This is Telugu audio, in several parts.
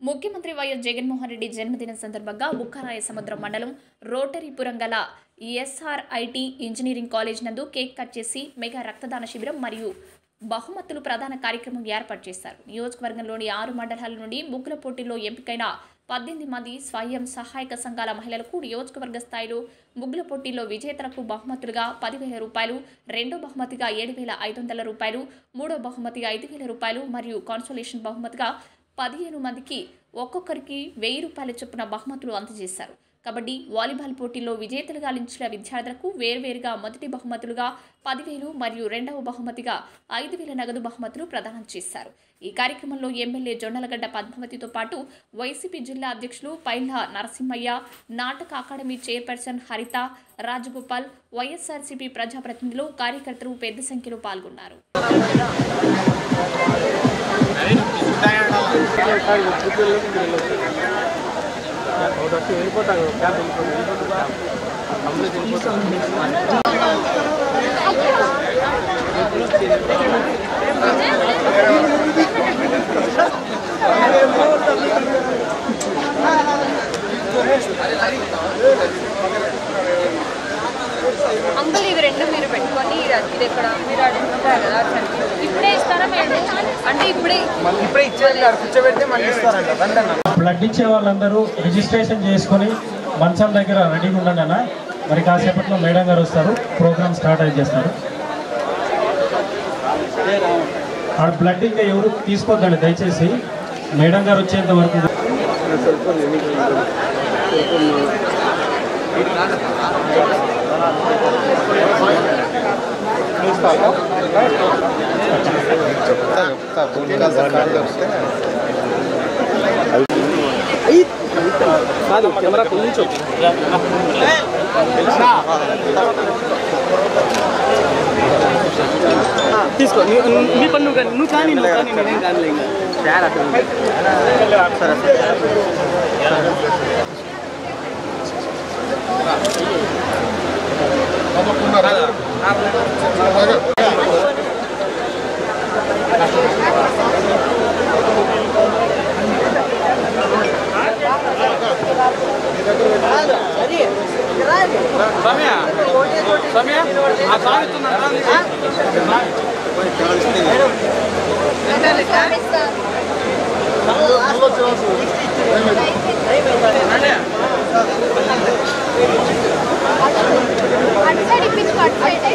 ముఖ్యమంత్రి వైఎస్ జగన్మోహన్ రెడ్డి జన్మదినం సందర్భంగా బుక్కరాయ సముద్రం మండలం రోటరీపురం గల ఎస్ఆర్ఐటి ఇంజనీరింగ్ కాలేజ్ నందు కేక్ కట్ చేసి మెగా రక్తదాన శిబిరం మరియు బహుమతులు ప్రధాన కార్యక్రమం ఏర్పాటు చేశారు నియోజకవర్గంలోని ఆరు మండలాల నుండి ముగ్గుల పోటీల్లో ఎంపికైన పద్దెనిమిది మంది స్వయం సహాయక సంఘాల మహిళలకు నియోజకవర్గ స్థాయిలో ముగ్గుల పోటీల్లో విజేతలకు బహుమతులుగా పదివేల రూపాయలు రెండో బహుమతిగా ఏడు వేల ఐదు వందల రూపాయలు మూడో బహుమతిగా ఐదు వేల రూపాయలు మరియు కాన్సోలేషన్ బహుమతిగా పదిహేను మందికి ఒక్కొక్కరికి వెయ్యి రూపాయల చొప్పున బహుమతులు అందజేశారు కబడ్డీ వాలీబాల్ పోటీల్లో విజేతలుగా నిలిచిన విద్యార్థులకు వేర్వేరుగా మొదటి బహుమతులుగా పదివేలు మరియు రెండవ బహుమతిగా ఐదు వేల నగదు బహుమతులు ప్రదానం చేశారు ఈ కార్యక్రమంలో ఎమ్మెల్యే జొన్నలగడ్డ పద్మావతితో పాటు వైసీపీ జిల్లా అధ్యక్షులు పైల్హ నరసింహయ్య నాటక అకాడమీ చైర్పర్సన్ హరిత రాజగోపాల్ వైఎస్ఆర్సీపీ ప్రజాప్రతినిధులు కార్యకర్తలు పెద్ద సంఖ్యలో పాల్గొన్నారు అంకుల్ ఇవి రెండు మీరు పెట్టుకొని ఇది ఇది ఎక్కడ మీరు అడుగుతారు కదా అట్లా. ఇప్పుడే ఇస్తారా మేడం అంటే ఇప్పుడే మళ్ళీ ఇప్పుడే ఇచ్చేది కాదు కూర్చోబెడితే మళ్ళీ ఇస్తారంట రండి అన్న బ్లడ్ ఇచ్చే వాళ్ళందరూ రిజిస్ట్రేషన్ చేసుకొని మంచం దగ్గర రెడీగా ఉండండి అన్న మరి కాసేపట్లో మేడం గారు వస్తారు ప్రోగ్రామ్ స్టార్ట్ అయితే చేస్తారు ఆ బ్లడ్ ఇంకా ఎవరు తీసుకోద్దండి దయచేసి మేడం గారు వచ్చేంత వరకు కాదు కెమెరా కొంచెం తీసుకో నీ నీ పని నువ్వు కానీ నువ్వు కానీ నువ్వు కానీ నేనేం కానీ ఇంకా సరే అటు సైడ్ ఇప్పించుకో అటు సైడ్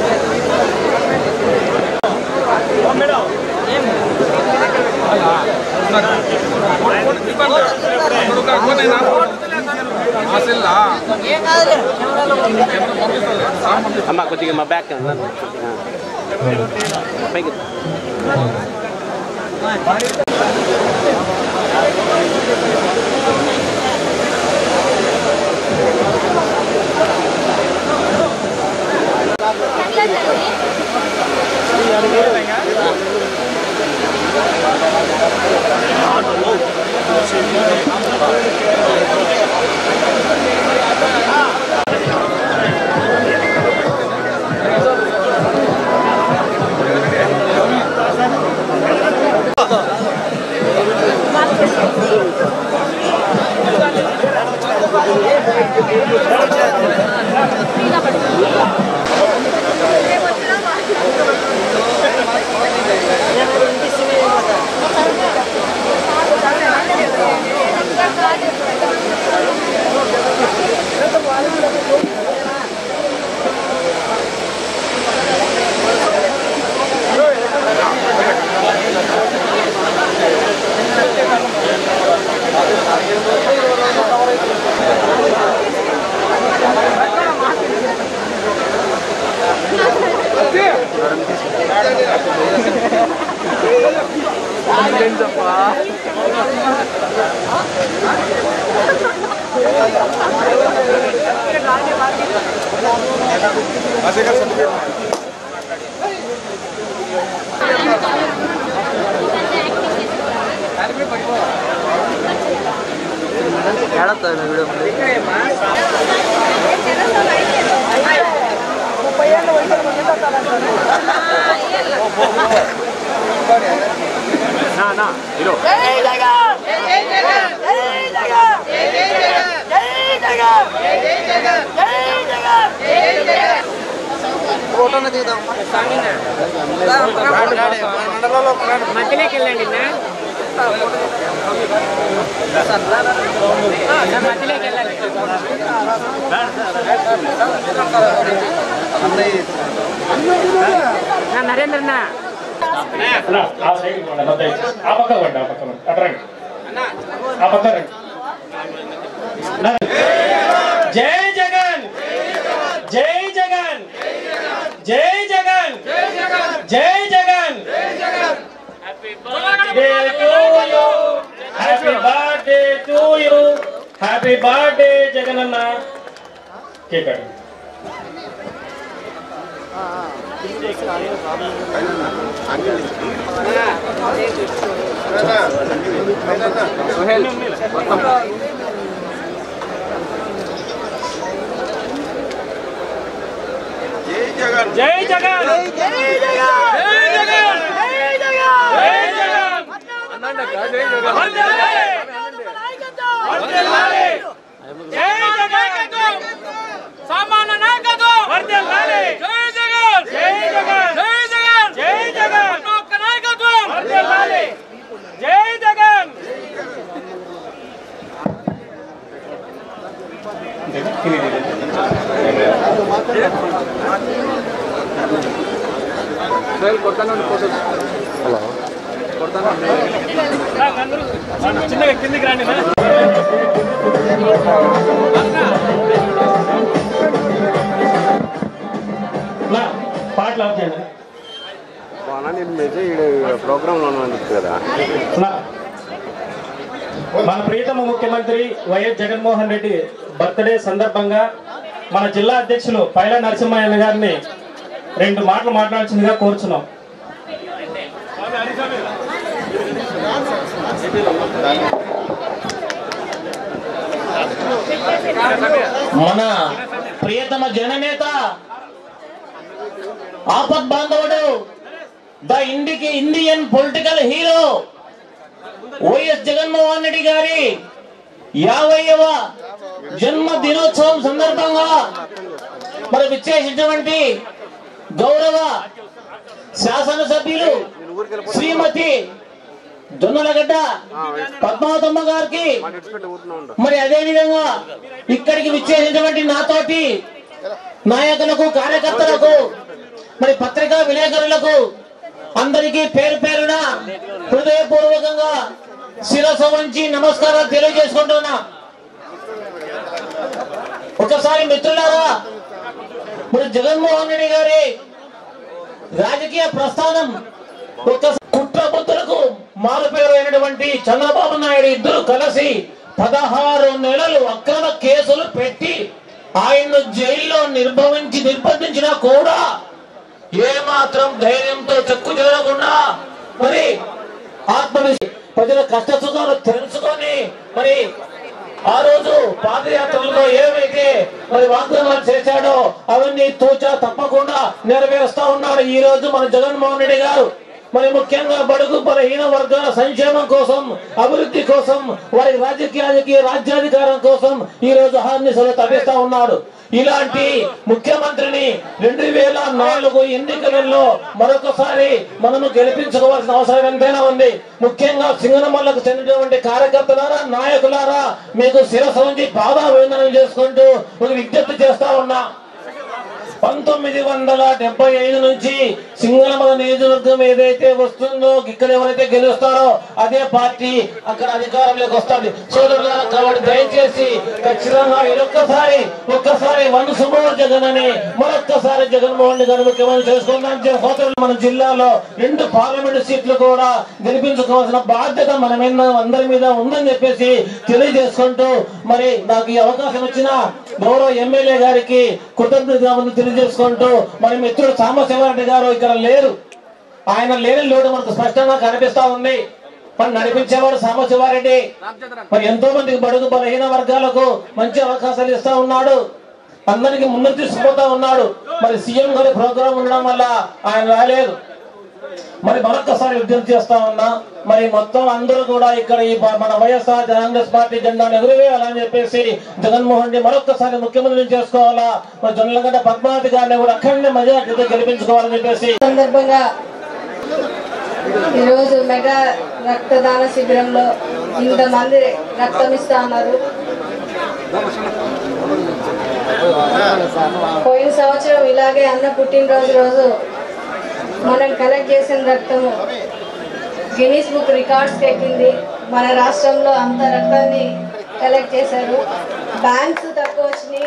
అమ్మ కొద్దిగా మా బ్యాక్ పైకి ఏ మధ్యలోకి వెళ్ళండి నా. నా మధ్యలోకి వెళ్ళండి నా నరేంద్ర నా అన్న, ఆ సైడ్ ఇవ్వండి, అన్న, దయచేసి. ఆ పక్క ఇవ్వండి, ఆ పక్క ఇవ్వండి. అటు రండి. ఆ పక్క రండి. అన్న. జై జగన్ జై జగన్ జై జగన్ జై Jagan happy birthday to you happy birthday Jagan అన్న కేక్ కట్ జై జగన్ జై జగన్ జై జగన్ జై జగన్ వందనాలి వందనాలి జై జగన్ సామాన నాయకత్వం వందనాలి జై జగన్ జై జగన్ జై జగన్ జై జగన్ ఒక్క నాయకత్వం వందనాలి జై జగన్ చిన్నగా కిందికి రండి నా. నా, పాటలు ఆఫ్ చేయండి నేను మెసేజ్ ప్రోగ్రాంలో ఉన్నాను కదా నా. మన ప్రియతమ ముఖ్యమంత్రి వైఎస్ జగన్మోహన్ రెడ్డి బర్త్డే సందర్భంగా మన జిల్లా అధ్యక్షులు పైల నరసింహయ్య గారిని రెండు మాటలు మాట్లాడాల్సిందిగా కోరుచున్నాం మన ప్రియతమ జననేత ఆపద్ బాంధవుడు ద ఇండికి Indian political hero YS Jaganmohan Reddy గారి యాభైవ జన్మ దినోత్సవం సందర్భంగా మరి విచ్చేసినటువంటి గౌరవ శాసనసభ్యులు శ్రీమతి దొన్నలగడ్డ పద్మావతమ్మ గారికి మరి అదే విధంగా ఇక్కడికి విచ్చేసినటువంటి నాతోటి నాయకులకు కార్యకర్తలకు మరి పత్రికా విలేకరులకు అందరికీ పేరు పేరున హృదయపూర్వకంగా శిరస్సు వంచి నమస్కారాలు తెలియజేసుకుంటున్నా ఒకసారి మిత్రులారా మరి జగన్మోహన్ రెడ్డి గారి రాజకీయ ప్రస్థానం ఒక కుట్ర బుద్ధులకు మారుపేరు అయినటువంటి చంద్రబాబు నాయుడు ఇద్దరు కలిసి పదహారు నెలలు అక్రమ కేసులు పెట్టి ఆయన్ను జైల్లో నిర్భవించి నిర్బంధించినా కూడా ఏ మాత్రం ధైర్యంతో చెక్కు చెదరకుండా మరి ఆత్మవిశ్వ ప్రజల కష్ట సుఖాలు తెలుసుకొని మరి ఆ రోజు పాదయాత్రలో ఏవైతే మరి వాగ్దానాలు చేశాడో అవన్నీ తూచా తప్పకుండా నెరవేరుస్తా ఉన్నాడు ఈ రోజు మన జగన్మోహన్ రెడ్డి గారు మరి ముఖ్యంగా బడుగు బలహీన వర్గాల సంక్షేమం కోసం అభివృద్ధి కోసం వారి రాజకీయ రాజకీయ రాజ్యాధికారం కోసం ఈ రోజు హార్నిసలు తప్పిస్తా ఉన్నాడు ఇలాంటి ముఖ్యమంత్రిని రెండు వేల నాలుగు ఎన్నికలలో మరొకసారి మనము గెలిపించుకోవాల్సిన అవసరం ఎంతైనా ఉంది ముఖ్యంగా సింగనమల్లకు చెందినటువంటి కార్యకర్తలారా నాయకులారా మీకు శిరస్సు ఉంచి పాదాభివందనం చేసుకుంటూ ఒక విజ్ఞప్తి చేస్తా ఉన్నా పంతొమ్మిది వందల డెబ్బై ఐదు నుంచి సింగనమల నియోజకవర్గం ఏదైతే వస్తుందో ఇక్కడ ఎవరైతే గెలుస్తారో అదే పార్టీ అక్కడ అధికారంలోకి వస్తుంది సోదరులారా కాబట్టి దయచేసి ఖచ్చితంగా ఇదొక్కసారి ఒక్కసారి వన్ సుమోర్ జగన్ అని మరొక్కసారి జగన్మోహన్ రెడ్డి గారు ముఖ్యమంత్రి చేసుకుందాం సోదరులు మన జిల్లాలో రెండు పార్లమెంట్ సీట్లు కూడా గెలిపించుకోవాల్సిన బాధ్యత మన మీద అందరి మీద ఉందని చెప్పేసి తెలియజేసుకుంటూ మరి నాకు ఈ అవకాశం ఇచ్చిన గౌరవ ఎమ్మెల్యే గారికి కృతజ్ఞతలు తెలియజేసుకుంటూ మరి మిత్రుడు సాంబశివారెడ్డి గారు ఇక్కడ లేరు ఆయన లేని లోటు మనకు స్పష్టంగా కనిపిస్తా ఉంది మరి నడిపించేవాడు సాంబశివారెడ్డి మరి ఎంతో మందికి బడుగు బలహీన వర్గాలకు మంచి అవకాశాలు ఇస్తా ఉన్నాడు అందరికి ముందుకు తీసుకుపోతా ఉన్నాడు మరి సీఎం గారి ప్రోగ్రాం ఉండడం వల్ల ఆయన రాలేదు మరి మరొకసారి విజ్ఞప్తి చేస్తా ఉన్నా మరి మొత్తం అందరూ కూడా ఇక్కడ ఈ ప- మన వైఎస్ఆర్ కాంగ్రెస్ పార్టీ జెండాను ఎగురవేయాలని చెప్పేసి జగన్మోహన్ రెడ్డి మరొకసారి ముఖ్యమంత్రిని చేసుకోవాలా మరి జొన్నలగడ్డ పద్మావతి గారిని కూడా అఖండ మెజార్టీతో గెలిపించుకోవాలని చెప్పేసి సందర్భంగా ఈరోజు మెగా రక్తదాన శిబిరంలో ఇంతమంది రక్తం ఇస్తా ఉన్నారు పోయిన సంవత్సరం ఇలాగే అన్న పుట్టినరోజు రోజు మనం కలెక్ట్ చేసిన రక్తము గిన్నీస్ బుక్ రికార్డ్స్కి ఎక్కింది మన రాష్ట్రంలో అంత రక్తాన్ని కలెక్ట్ చేశారు బ్యాంక్స్ తక్కువ వచ్చినాయి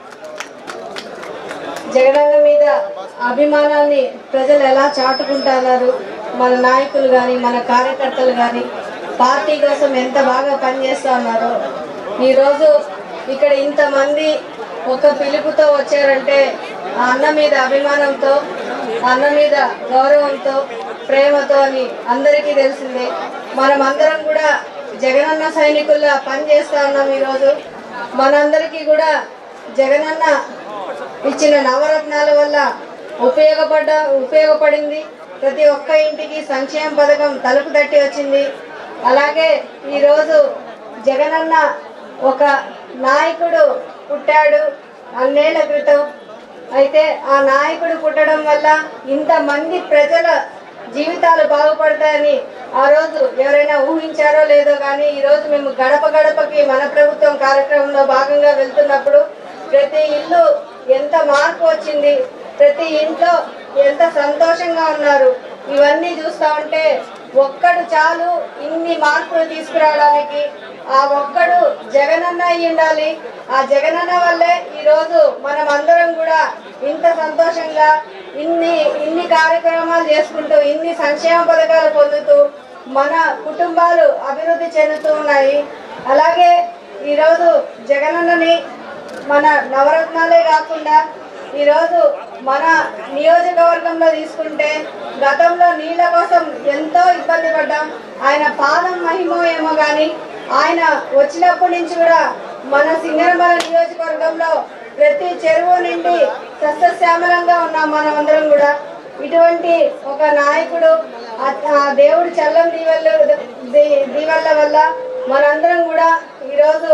జగనన్న మీద అభిమానాన్ని ప్రజలు ఎలా చాటుకుంటున్నారు మన నాయకులు కానీ మన కార్యకర్తలు కానీ పార్టీ కోసం ఎంత బాగా పనిచేస్తా ఉన్నారో ఈరోజు ఇక్కడ ఇంతమంది ఒక పిలుపుతో వచ్చారంటే ఆ అన్న మీద అభిమానంతో ఆ అన్న మీద గౌరవంతో ప్రేమతో అని అందరికీ తెలిసిందే మనం అందరం కూడా జగనన్న సైనికుల్లా పనిచేస్తా ఉన్నాం ఈరోజు మనందరికీ కూడా జగనన్న ఇచ్చిన నవరత్నాల వల్ల ఉపయోగపడ్డ ఉపయోగపడింది ప్రతి ఒక్క ఇంటికి సంక్షేమ పథకం తలుపు తట్టి వచ్చింది అలాగే ఈరోజు జగనన్న ఒక నాయకుడు పుట్టాడు అన్నేళ్ల క్రితం అయితే ఆ నాయకుడు పుట్టడం వల్ల ఇంతమంది ప్రజల జీవితాలు బాగుపడతాయని ఆ రోజు ఎవరైనా ఊహించారో లేదో కానీ ఈ రోజు మేము గడప గడపకి మన ప్రభుత్వం కార్యక్రమంలో భాగంగా వెళ్తున్నప్పుడు ప్రతి ఇల్లు ఎంత మార్పు వచ్చింది ప్రతి ఇంట్లో ఎంత సంతోషంగా ఉన్నారు ఇవన్నీ చూస్తా ఉంటే ఒక్కడు చాలు ఇన్ని మార్పులు తీసుకురావడానికి ఆ ఒక్కడు జగనన్న అయి ఉండాలి ఆ జగనన్న వల్లే ఈ రోజు మనం అందరం కూడా ఇంత సంతోషంగా ఇన్ని ఇన్ని కార్యక్రమాలు చేసుకుంటూ ఇన్ని సంక్షేమ పథకాలు పొందుతూ మన కుటుంబాలు అభివృద్ధి చెందుతూ ఉన్నాయి అలాగే ఈరోజు జగనన్నని మన నవరత్నాలే కాకుండా ఈరోజు మన నియోజకవర్గంలో తీసుకుంటే గతంలో నీళ్ళ కోసం ఎంతో ఇబ్బంది పడ్డాం ఆయన పాదం మహిమో ఏమో కానీ ఆయన వచ్చినప్పటి నుంచి కూడా మన సింగరమల నియోజకవర్గంలో ప్రతి చెరువు నిండి సస్యశ్యామలంగా ఉన్నాం మనం అందరం కూడా ఇటువంటి ఒక నాయకుడు ఆ- ఆ దేవుడు చల్లం దీవెల్ల దీ- దీవెల్ల వల్ల మనందరం కూడా ఈరోజు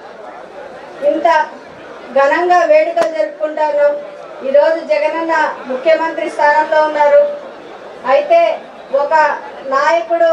ఇంత ఘనంగా వేడుకలు జరుపుకుంటాను ఈరోజు జగనన్న ముఖ్యమంత్రి స్థానంలో ఉన్నారు అయితే ఒక నాయకుడు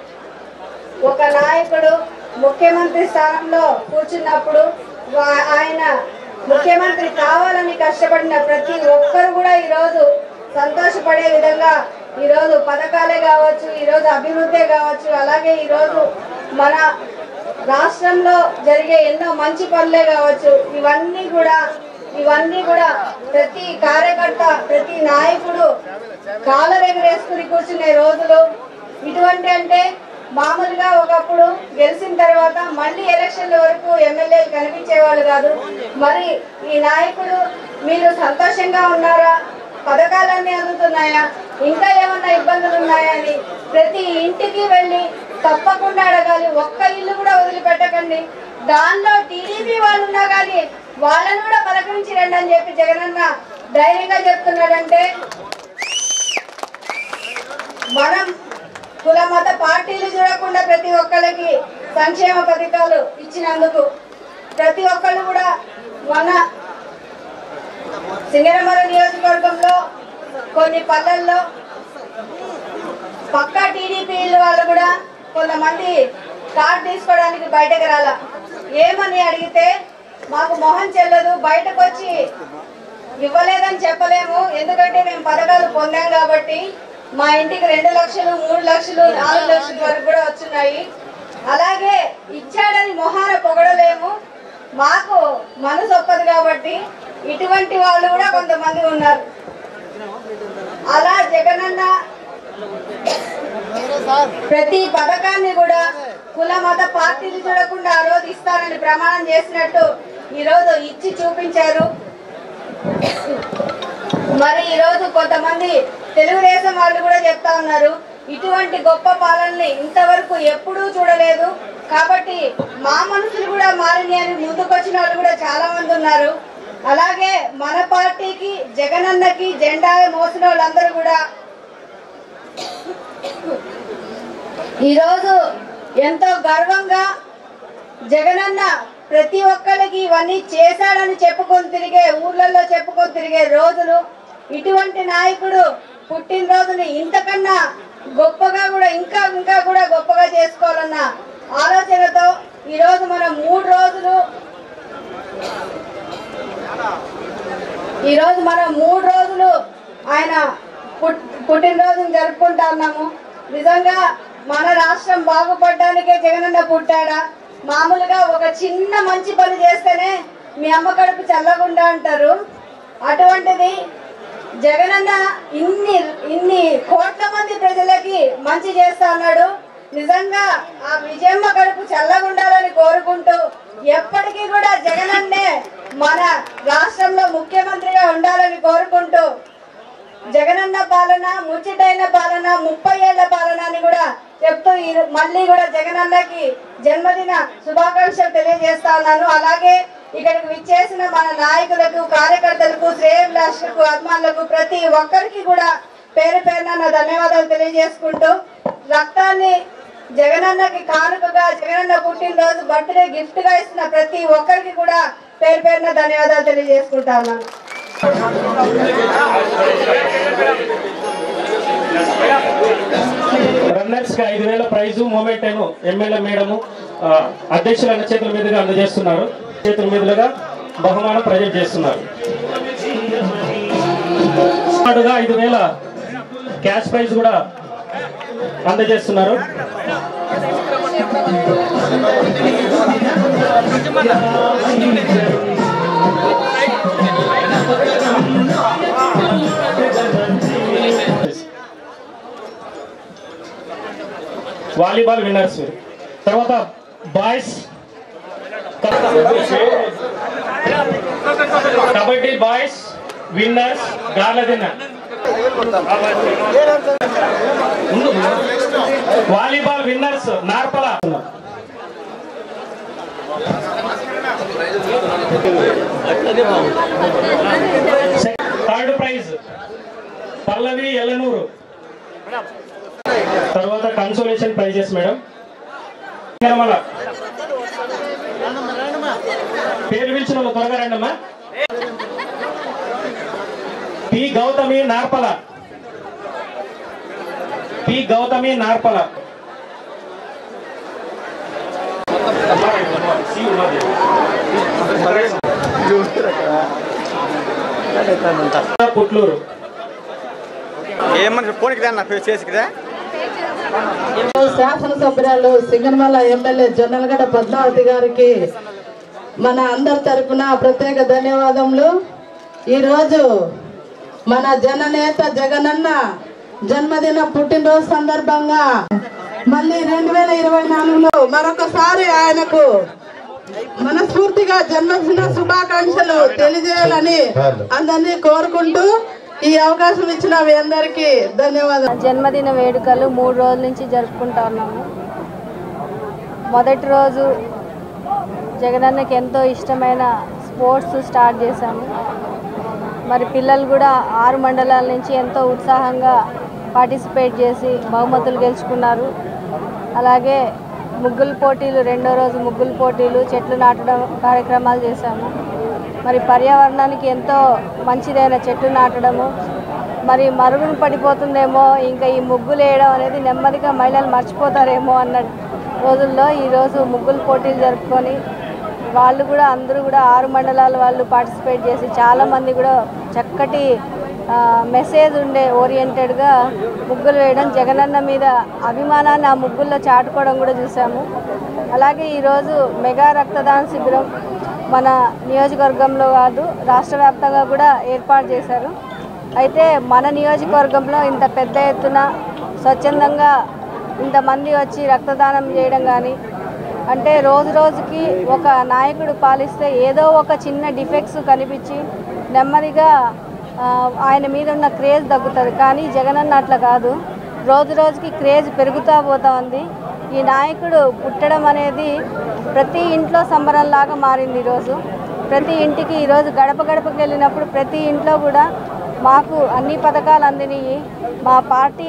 ఒక నాయకుడు ముఖ్యమంత్రి స్థానంలో కూర్చున్నప్పుడు వా- ఆయన ముఖ్యమంత్రి కావాలని కష్టపడిన ప్రతి ఒక్కరు కూడా ఈరోజు సంతోషపడే విధంగా ఈరోజు పథకాలే కావచ్చు ఈరోజు అభివృద్ధి కావచ్చు అలాగే ఈరోజు మన రాష్ట్రంలో జరిగే ఎన్నో మంచి పనులే కావచ్చు ఇవన్నీ కూడా ఇవన్నీ కూడా ప్రతి కార్యకర్త ప్రతి నాయకుడు కాలర్ ఎగరేసుకుని కూర్చునే రోజులు ఇటువంటి అంటే మామూలుగా ఒకప్పుడు గెలిచిన తర్వాత మళ్ళీ ఎలక్షన్ల వరకు ఎమ్మెల్యేలు కనిపించేవాళ్ళు కాదు మరి ఈ నాయకుడు మీరు సంతోషంగా ఉన్నారా పథకాలన్నీ అందుతున్నాయా ఇంకా ఏమన్నా ఇబ్బందులు ఉన్నాయా అని ప్రతి ఇంటికి వెళ్ళి తప్పకుండా అడగాలి ఒక్క ఇల్లు కూడా వదిలిపెట్టకండి దానిలో టీడీపీ వాళ్ళు ఉన్నా కానీ వాళ్ళని కూడా పలకరించి రండి అని చెప్పి జగనన్న ధైర్యంగా చెప్తున్నాడంటే మనం కుల మత పార్టీలు చూడకుండా ప్రతి ఒక్కరికి సంక్షేమ పథకాలు ఇచ్చినందుకు ప్రతి ఒక్కళ్ళు కూడా మన సింగరమల నియోజకవర్గంలో కొన్ని పల్లెల్లో పక్కా టీడీపీ వాళ్ళు కూడా కొంతమంది కార్డు తీసుకోవడానికి బయటకు రాల ఏమని అడిగితే మాకు మొహం చెల్లదు బయటకు వచ్చి ఇవ్వలేదని చెప్పలేము ఎందుకంటే మేము పథకాలు పొందాం కాబట్టి మా ఇంటికి రెండు లక్షలు మూడు లక్షలు నాలుగు లక్షల వరకు కూడా వచ్చున్నాయి అలాగే ఇచ్చాడని మొహాన పొగడలేము మాకు మనసు ఒప్పదు కాబట్టి ఇటువంటి వాళ్ళు కూడా కొంతమంది ఉన్నారు అలా జగనన్న ప్రతి పథకాన్ని కూడా కుల మత పార్టీలు చూడకుండా ఆ రోజు ఇస్తారని ప్రమాణం చేసినట్టు ఈ రోజు ఇచ్చి చూపించారు మరి ఈ రోజు కొంతమంది తెలుగుదేశం వాళ్ళు కూడా చెప్తా ఉన్నారు ఇటువంటి గొప్ప పాలనని ఇంతవరకు ఎప్పుడూ చూడలేదు కాబట్టి మా మనసులు కూడా మారినాయి అని ముందుకొచ్చిన వాళ్ళు కూడా చాలా మంది ఉన్నారు అలాగే మన పార్టీకి జగనన్నకి జెండా మోసిన వాళ్ళందరూ కూడా ఈరోజు ఎంతో గర్వంగా జగనన్న ప్రతి ఒక్కరికి ఇవన్నీ చేశాడని చెప్పుకొని తిరిగే ఊర్లలో చెప్పుకొని తిరిగే రోజులు ఇటువంటి నాయకుడు పుట్టినరోజుని ఇంతకన్నా గొప్పగా కూడా ఇంకా ఇంకా కూడా గొప్పగా చేసుకోవాలన్న ఆలోచనతో ఈరోజు మనం మూడు రోజులు ఈరోజు మనం మూడు రోజులు ఆయన పుట్ పుట్టినరోజును జరుపుకుంటా ఉన్నాము నిజంగా మన రాష్ట్రం బాగుపడడానికే జగనన్న పుట్టాడా మామూలుగా ఒక చిన్న మంచి పని చేస్తేనే మీ అమ్మ కడుపు చల్లకుండా అంటారు అటువంటిది జగనన్న ఇన్ని ఇన్ని కోట్ల మంది ప్రజలకి మంచి చేస్తా ఉన్నాడు నిజంగా ఆ విజయమ్మ కడుపు చల్లగుండాలని కోరుకుంటూ ఎప్పటికీ కూడా జగనన్నే మన రాష్ట్రంలో ముఖ్యమంత్రిగా ఉండాలని కోరుకుంటూ జగనన్న పాలన ముచ్చటైన పాలన ముప్పై ఏళ్ల పాలన అని కూడా చెప్తూ ఈ- మళ్ళీ కూడా జగనన్నకి జన్మదిన శుభాకాంక్షలు తెలియజేస్తా ఉన్నాను అలాగే ఇక్కడికి విచ్చేసిన మన నాయకులకు కార్యకర్తలకు శ్రేయభిలాషులకు అభిమానులకు ప్రతి ఒక్కరికి కూడా పేరు పేరున నా ధన్యవాదాలు తెలియజేసుకుంటూ రక్తాన్ని జగనన్నకి కానుకగా జగనన్న పుట్టినరోజు బర్త్డే గిఫ్ట్ గా ఇస్తున్న ప్రతి ఒక్కరికి కూడా పేరు పేరున ధన్యవాదాలు తెలియజేసుకుంటా ఉన్నాను రన్నర్స్ కి ఐదు వేల ప్రైజు మూమెంట్ ఏమో ఎమ్మెల్యే మేడము ఆ, అధ్యక్షుల అన్న చేతుల మీదుగా అందజేస్తున్నారు చేతుల మీదుగా బహుమానం ప్రజెంట్ చేస్తున్నారు పాటుగా ఐదు వేల క్యాష్ ప్రైజ్ కూడా అందజేస్తున్నారు వాలీబాల్ విన్నర్స్ తర్వాత బాయ్స్ కబడ్డీ బాయ్స్ విన్నర్స్ గాల winner volleyball winners Narpala third prize Pallavi Yellanur తర్వాత కన్సోలేషన్ ప్రైజెస్ మేడం మన పేరు పిలిచిన వాళ్ళు త్వరగా రండమ్మా పి గౌతమి నార్పల పి గౌతమి నార్పల పుట్లూరు ఏమన్నా ఫోన్కి రా నా ఫేస్ చేసుకురా శాసనసభ్యురాలు సింగనమల ఎమ్మెల్యే జొన్నలగడ్డ పద్మావతి గారికి మన అందరి తరపున ప్రత్యేక ధన్యవాదములు ఈరోజు మన జననేత జగనన్న జన్మదిన పుట్టినరోజు సందర్భంగా మళ్ళీ రెండు వేల ఇరవై నాలుగులో మరొకసారి ఆయనకు మనస్ఫూర్తిగా జన్మదిన శుభాకాంక్షలు తెలియజేయాలని అందరినీ కోరుకుంటూ ఈ అవకాశం ఇచ్చిన మీ అందరికీ ధన్యవాదాలు జన్మదిన వేడుకలు మూడు రోజుల నుంచి జరుపుకుంటా ఉన్నాము మొదటి రోజు జగనన్నకి ఎంతో ఇష్టమైన స్పోర్ట్స్ స్టార్ట్ చేశాము మరి పిల్లలు కూడా ఆరు మండలాల నుంచి ఎంతో ఉత్సాహంగా పార్టిసిపేట్ చేసి బహుమతులు గెలుచుకున్నారు అలాగే ముగ్గుల పోటీలు రెండో రోజు ముగ్గుల పోటీలు చెట్లు నాటడం కార్యక్రమాలు చేశాము మరి పర్యావరణానికి ఎంతో మంచిదైన చెట్లు నాటడము మరి మరుగున పడిపోతుందేమో ఇంకా ఈ ముగ్గులు వేయడం అనేది నెమ్మదిగా మహిళలు మర్చిపోతారేమో అన్న రోజుల్లో ఈరోజు ముగ్గుల పోటీలు జరుపుకొని వాళ్ళు కూడా అందరూ కూడా ఆరు మండలాల వాళ్ళు పార్టిసిపేట్ చేసి చాలామంది కూడా చక్కటి ఆ, మెసేజ్ ఉండే ఓరియంటెడ్గా ముగ్గులు వేయడం జగనన్న మీద అభిమానాన్ని ఆ ముగ్గుల్లో చాటుకోవడం కూడా చూసాము అలాగే ఈరోజు మెగా రక్తదాన శిబిరం మన నియోజకవర్గంలో కాదు రాష్ట్ర వ్యాప్తంగా కూడా ఏర్పాటు చేశారు అయితే మన నియోజకవర్గంలో ఇంత పెద్ద ఎత్తున స్వచ్ఛందంగా ఇంతమంది వచ్చి రక్తదానం చేయడం కానీ అంటే రోజు రోజుకి ఒక నాయకుడు పాలిస్తే ఏదో ఒక చిన్న డిఫెక్ట్స్ కనిపించి నెమ్మదిగా ఆ, ఆయన మీద ఉన్న క్రేజ్ తగ్గుతుంది కానీ జగనన్న అట్లా కాదు రోజు రోజుకి క్రేజ్ పెరుగుతూ పోతా ఉంది ఈ నాయకుడు పుట్టడం అనేది ప్రతి ఇంట్లో సంబరంలాగా మారింది ఈరోజు ప్రతి ఇంటికి ఈరోజు గడప గడపకి వెళ్ళినప్పుడు ప్రతి ఇంట్లో కూడా మాకు అన్ని పథకాలు అందినాయి మా పార్టీ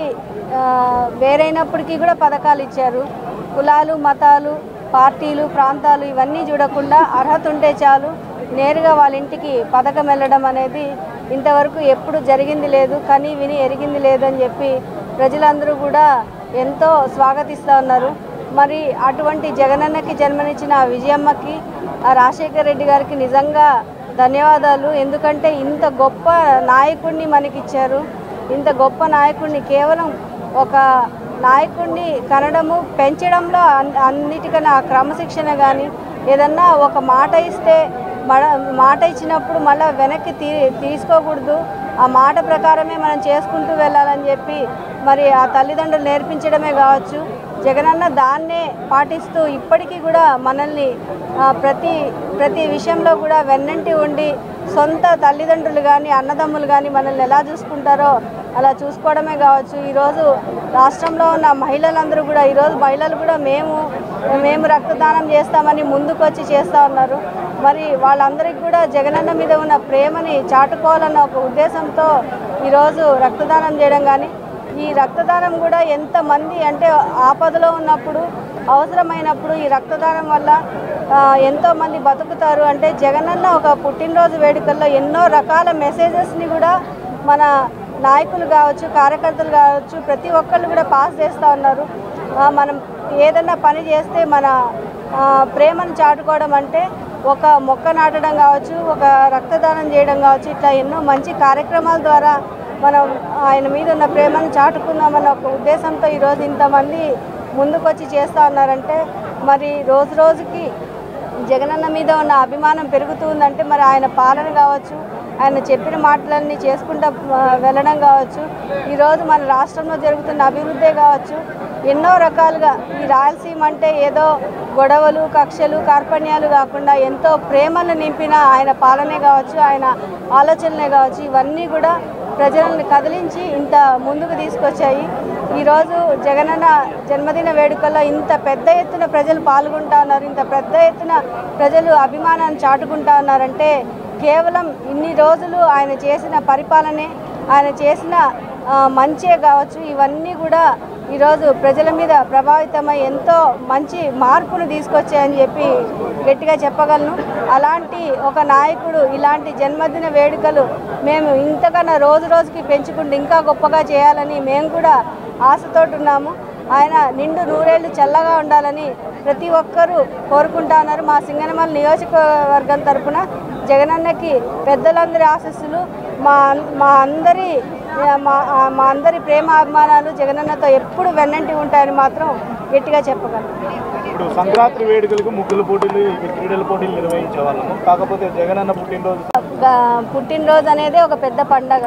ఆ, వేరైనప్పటికీ కూడా పథకాలు ఇచ్చారు కులాలు మతాలు పార్టీలు ప్రాంతాలు ఇవన్నీ చూడకుండా అర్హత ఉంటే చాలు నేరుగా వాళ్ళ ఇంటికి పథకం వెళ్ళడం అనేది ఇంతవరకు ఎప్పుడు జరిగింది లేదు కానీ విని ఎరిగింది లేదని చెప్పి ప్రజలందరూ కూడా ఎంతో స్వాగతిస్తూ ఉన్నారు మరి అటువంటి జగనన్నకి జన్మనిచ్చిన ఆ విజయమ్మకి ఆ రాజశేఖర రెడ్డి గారికి నిజంగా ధన్యవాదాలు ఎందుకంటే ఇంత గొప్ప నాయకుడిని మనకిచ్చారు ఇంత గొప్ప నాయకుడిని కేవలం ఒక నాయకుడిని కనడము పెంచడంలో అన్- అన్నిటికన్నా ఆ క్రమశిక్షణ కానీ ఏదన్నా ఒక మాట ఇస్తే మన మాట ఇచ్చినప్పుడు మళ్ళీ వెనక్కి తీ తీసుకోకూడదు ఆ మాట ప్రకారమే మనం చేసుకుంటూ వెళ్ళాలని చెప్పి మరి ఆ తల్లిదండ్రులు నేర్పించడమే కావచ్చు జగనన్న దాన్నే పాటిస్తూ ఇప్పటికీ కూడా మనల్ని ఆ, ప్రతి ప్రతి విషయంలో కూడా వెన్నంటి ఉండి సొంత తల్లిదండ్రులు కానీ అన్నదమ్ములు కానీ మనల్ని ఎలా చూసుకుంటారో అలా చూసుకోవడమే కావచ్చు ఈరోజు రాష్ట్రంలో ఉన్న మహిళలందరూ కూడా ఈరోజు మహిళలు కూడా మేము మేము రక్తదానం చేస్తామని ముందుకొచ్చి చేస్తూ ఉన్నారు మరి వాళ్ళందరికీ కూడా జగనన్న మీద ఉన్న ప్రేమని చాటుకోవాలన్న ఒక ఉద్దేశంతో ఈరోజు రక్తదానం చేయడం కానీ ఈ రక్తదానం కూడా ఎంతమంది అంటే ఆపదలో ఉన్నప్పుడు అవసరమైనప్పుడు ఈ రక్తదానం వల్ల ఆ, ఎంతోమంది బతుకుతారు అంటే జగనన్న ఒక పుట్టినరోజు వేడుకల్లో ఎన్నో రకాల మెసేజెస్ని కూడా మన నాయకులు కావచ్చు కార్యకర్తలు కావచ్చు ప్రతి ఒక్కళ్ళు కూడా పాస్ చేస్తూ ఉన్నారు ఆ, మనం ఏదన్నా పని చేస్తే మన ఆ, ప్రేమను చాటుకోవడం అంటే ఒక మొక్క నాటడం కావచ్చు ఒక రక్తదానం చేయడం కావచ్చు ఇట్లా ఎన్నో మంచి కార్యక్రమాల ద్వారా మనం ఆయన మీద ఉన్న ప్రేమను చాటుకుందామన్న ఒక ఉద్దేశంతో ఈరోజు ఇంతమంది ముందుకొచ్చి చేస్తూ ఉన్నారంటే మరి రోజు రోజుకి జగనన్న మీద ఉన్న అభిమానం పెరుగుతుందంటే మరి ఆయన పాలన కావచ్చు ఆయన చెప్పిన మాటలన్నీ చేసుకుంటూ ఆ, వెళ్ళడం కావచ్చు ఈరోజు మన రాష్ట్రంలో జరుగుతున్న అభివృద్ధే కావచ్చు ఎన్నో రకాలుగా ఈ రాయలసీమ అంటే ఏదో గొడవలు కక్షలు కార్పణ్యాలు కాకుండా ఎంతో ప్రేమను నింపిన ఆయన పాలనే కావచ్చు ఆయన ఆలోచనలే కావచ్చు ఇవన్నీ కూడా ప్రజలను కదిలించి ఇంత ముందుకు తీసుకొచ్చాయి ఈరోజు జగనన్న జన్మదిన వేడుకల్లో ఇంత పెద్ద ఎత్తున ప్రజలు పాల్గొంటా ఉన్నారు ఇంత పెద్ద ఎత్తున ప్రజలు అభిమానాన్ని చాటుకుంటా ఉన్నారంటే కేవలం ఇన్ని రోజులు ఆయన చేసిన పరిపాలనే ఆయన చేసిన ఆ, మంచే కావచ్చు ఇవన్నీ కూడా ఈరోజు ప్రజల మీద ప్రభావితమై ఎంతో మంచి మార్పును తీసుకొచ్చాయని చెప్పి గట్టిగా చెప్పగలను అలాంటి ఒక నాయకుడు ఇలాంటి జన్మదిన వేడుకలు మేము ఇంతకన్నా రోజు రోజుకి పెంచుకుంటూ ఇంకా గొప్పగా చేయాలని మేము కూడా ఆశతోటి ఉన్నాము ఆయన నిండు నూరేళ్లు చల్లగా ఉండాలని ప్రతి ఒక్కరూ కోరుకుంటా ఉన్నారు మా సింగనమల నియోజకవర్గం తరపున జగనన్నకి పెద్దలందరి ఆశస్సులు మా మా అందరి మా మా అందరి ప్రేమ అభిమానాలు జగనన్నతో ఎప్పుడు వెన్నంటి ఉంటాయని మాత్రం గట్టిగా చెప్పగలను ఇప్పుడు సంక్రాంతి వేడుకలకు ముగ్గుల పోటీలు ఈ క్రీడల పోటీలు నిర్వహించే వాళ్ళము కాకపోతే జగనన్న పుట్టినరోజు గా- పుట్టినరోజు అనేది ఒక పెద్ద పండగ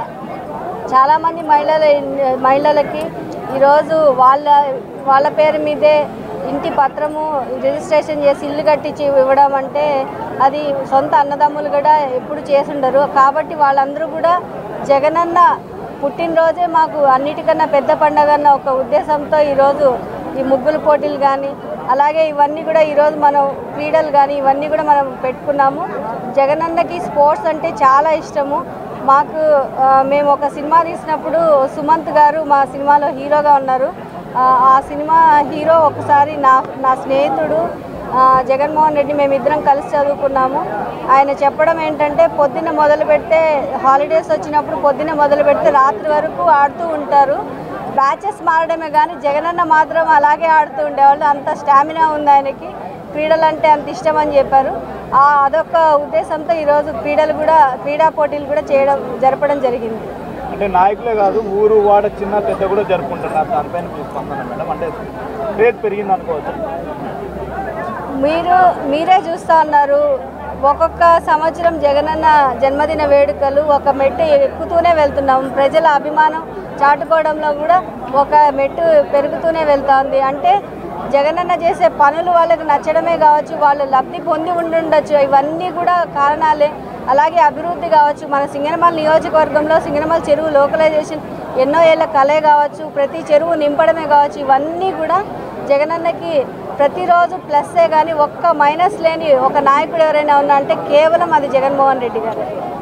చాలామంది మహిళల మహిళలకి ఈరోజు వాళ్ళ వాళ్ళ పేరు మీదే ఇంటి పత్రము రిజిస్ట్రేషన్ చేసి ఇల్లు కట్టించి ఇవ్వడం అంటే అది సొంత అన్నదమ్ములు కూడా ఎప్పుడు చేసుండరు కాబట్టి వాళ్ళందరూ కూడా జగనన్న పుట్టినరోజే మాకు అన్నిటికన్నా పెద్ద పండగ అన్న ఒక ఉద్దేశంతో ఈరోజు ఈ ముగ్గుల పోటీలు కానీ అలాగే ఇవన్నీ కూడా ఈరోజు మనం క్రీడలు కానీ ఇవన్నీ కూడా మనం పెట్టుకున్నాము జగనన్నకి స్పోర్ట్స్ అంటే చాలా ఇష్టము మాకు ఆ, మేము ఒక సినిమా తీసినప్పుడు సుమంత్ గారు మా సినిమాలో హీరోగా ఉన్నారు ఆ, ఆ సినిమా హీరో ఒకసారి నా నా స్నేహితుడు ఆ, జగన్మోహన్ రెడ్డి మేమిద్దరం కలిసి చదువుకున్నాము ఆయన చెప్పడం ఏంటంటే పొద్దున్న మొదలు పెడితే హాలిడేస్ వచ్చినప్పుడు పొద్దున్న మొదలు పెడితే రాత్రి వరకు ఆడుతూ ఉంటారు బ్యాచెస్ మారడమే కానీ జగనన్న మాత్రం అలాగే ఆడుతూ ఉండేవాళ్ళు అంత స్టామినా ఉంది ఆయనకి క్రీడలు అంటే అంత ఇష్టం అని చెప్పారు ఆ అదొక ఉద్దేశంతో ఈరోజు క్రీడలు కూడా క్రీడా పోటీలు కూడా చేయడం జరపడం జరిగింది అంటే నాయకులే కాదు ఊరు వాడ చిన్న పెద్ద కూడా జరుపుకుంటున్నారు దానిపైన మీ స్పందన మేడం అంటే క్రేజ్ పెరిగింది అనుకోవచ్చు మీరు మీరే చూస్తూ ఉన్నారు ఒక్కొక్క సంవత్సరం జగనన్న జన్మదిన వేడుకలు ఒక మెట్టు ఎక్కుతూనే వెళ్తున్నాం ప్రజల అభిమానం చాటుకోవడంలో కూడా ఒక మెట్టు పెరుగుతూనే వెళ్తోంది అంటే జగనన్న చేసే పనులు వాళ్ళకి నచ్చడమే కావచ్చు వాళ్ళు లబ్ధి పొంది ఉండుండొచ్చు ఇవన్నీ కూడా కారణాలే అలాగే అభివృద్ధి కావచ్చు మన సింగనమల నియోజకవర్గంలో సింగనమల చెరువు లోకలైజేషన్ ఎన్నో ఏళ్ళ కలే కావచ్చు ప్రతి చెరువు నింపడమే కావచ్చు ఇవన్నీ కూడా జగనన్నకి ప్రతిరోజు ప్లస్సే కానీ ఒక్క మైనస్ లేని ఒక నాయకుడు ఎవరైనా ఉన్నా అంటే కేవలం అది జగన్మోహన్ రెడ్డి గారు